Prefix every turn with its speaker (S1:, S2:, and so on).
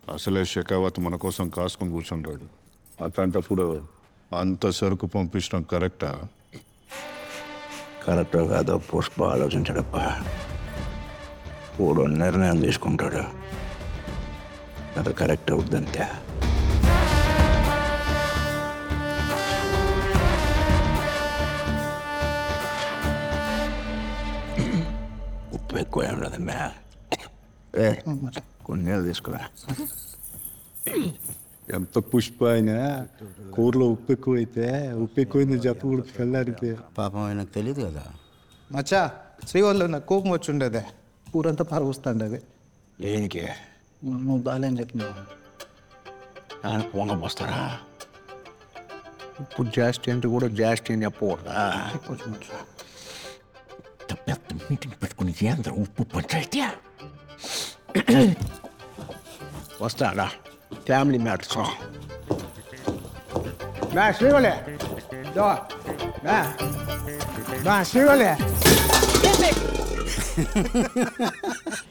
S1: అసలే షెకావత్ మన కోసం కాసుకొని కూర్చుంటాడు అట్లాంటప్పుడు అంత సరుకు పంపించడం కరెక్టా
S2: కరెక్ట్ కాదో పుష్ప ఆలోచించాడప్ప పూడు నిర్ణయం తీసుకుంటాడు అది కరెక్ట్ అవుద్దంతే ఉప్పు ఎక్కువ ఏం లేదమ్మా ఏ కొన్ని నీళ్ళు తీసుకురా
S1: ఎంత పుష్ప అయినా కూరలో ఉప్పు ఎక్కువైతే ఉప్పు ఎక్కువైంది చెప్పకూడదు కళ్ళారితే
S3: పాపం ఆయనకు తెలియదు కదా
S4: మచ్చా శ్రీవల్లో నాకు కోపం వచ్చి ఉండేదే ఊరంతా పారవస్తుండేది
S2: దేనికి
S4: నువ్వు బాగాలేని చెప్పినావు
S2: ఆయన పొంగ పోస్తారా ఇప్పుడు జాస్తి అంటే కూడా జాస్తి అని చెప్పకూడదా
S4: కొంచెం మచ్చా
S2: ఇంత పెద్ద మీటింగ్ పెట్టుకుని ఏంద్ర ఉప్పు పంచాయితీ వస్తాడా ఫ్యామిలీ మ్యాటర్స్
S4: బా శ్రీవలే దో బా బా శ్రీవలే